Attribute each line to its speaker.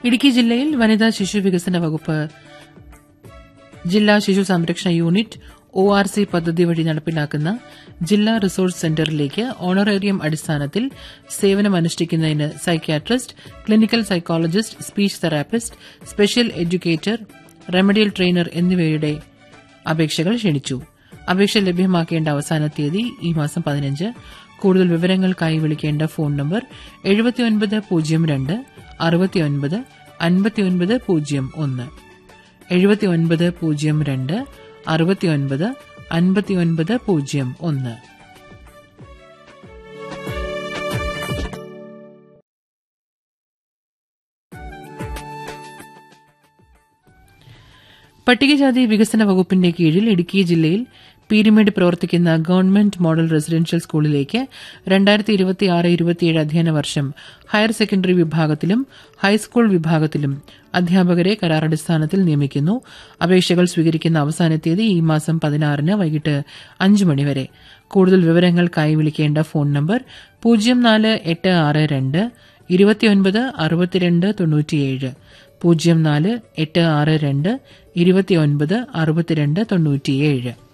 Speaker 1: ഇടുക്കി ജില്ലയിൽ വനിതാ ശിശു വികസന വകുപ്പ് ജില്ലാ ശിശു സംരക്ഷണ യൂണിറ്റ് ഒ ആർ സി പദ്ധതി വഴി നടപ്പിലാക്കുന്ന ജില്ലാ റിസോഴ്സ് സെന്ററിലേക്ക് ഓണറേറിയം അടിസ്ഥാനത്തിൽ സേവനമനുഷ്ഠിക്കുന്നതിന് psychiatrist clinical psychologist speech therapist special educator remedial trainer എന്നിവയുടെ അപേക്ഷകൾ ക്ഷണിച്ചു അപേക്ഷ ലഭ്യമാക്കേണ്ട അവസാന തീയതി ഈ മാസം പതിനഞ്ച് കൂടുതൽ വിവരങ്ങൾക്കായി വിളിക്കേണ്ട ഫോൺ നമ്പർ എഴുപത്തിയൊൻപത് പൂജ്യം രണ്ട് അറുപത്തിയൊൻപത് അൻപത്തിയൊൻപത് പൂജ്യം ഒന്ന് എഴുപത്തിയൊൻപത് പൂജ്യം രണ്ട് അറുപത്തിയൊൻപത് അൻപത്തിയൊൻപത് പൂജ്യം ഒന്ന് പട്ടികജാതി വികസന വകുപ്പിന്റെ കീഴിൽ ഇടുക്കി ജില്ലയിൽ പീരിമേഡ് പ്രവർത്തിക്കുന്ന ഗവൺമെന്റ് മോഡൽ റെസിഡൻഷ്യൽ സ്കൂളിലേക്ക് രണ്ടായിരത്തി ഇരുപത്തിയാറ് ഇരുപത്തിയേഴ് അധ്യയന വർഷം ഹയർ സെക്കൻഡറി വിഭാഗത്തിലും ഹൈസ്കൂൾ വിഭാഗത്തിലും അധ്യാപകരെ കരാറടിസ്ഥാനത്തിൽ നിയമിക്കുന്നു അപേക്ഷകൾ സ്വീകരിക്കുന്ന അവസാന തീയതി ഈ മാസം പതിനാറിന് വൈകിട്ട് അഞ്ച് മണിവരെ കൂടുതൽ വിവരങ്ങൾക്കായി വിളിക്കേണ്ട ഫോൺ നമ്പർ പൂജ്യം നാല് എട്ട് ആറ് രണ്ട് ഇരുപത്തിയൊൻപത് അറുപത്തിരണ്ട് തൊണ്ണൂറ്റിയേഴ് പൂജ്യം നാല് എട്ട് ആറ് രണ്ട് ഇരുപത്തിയൊൻപത് അറുപത്തിരണ്ട് തൊണ്ണൂറ്റിയേഴ്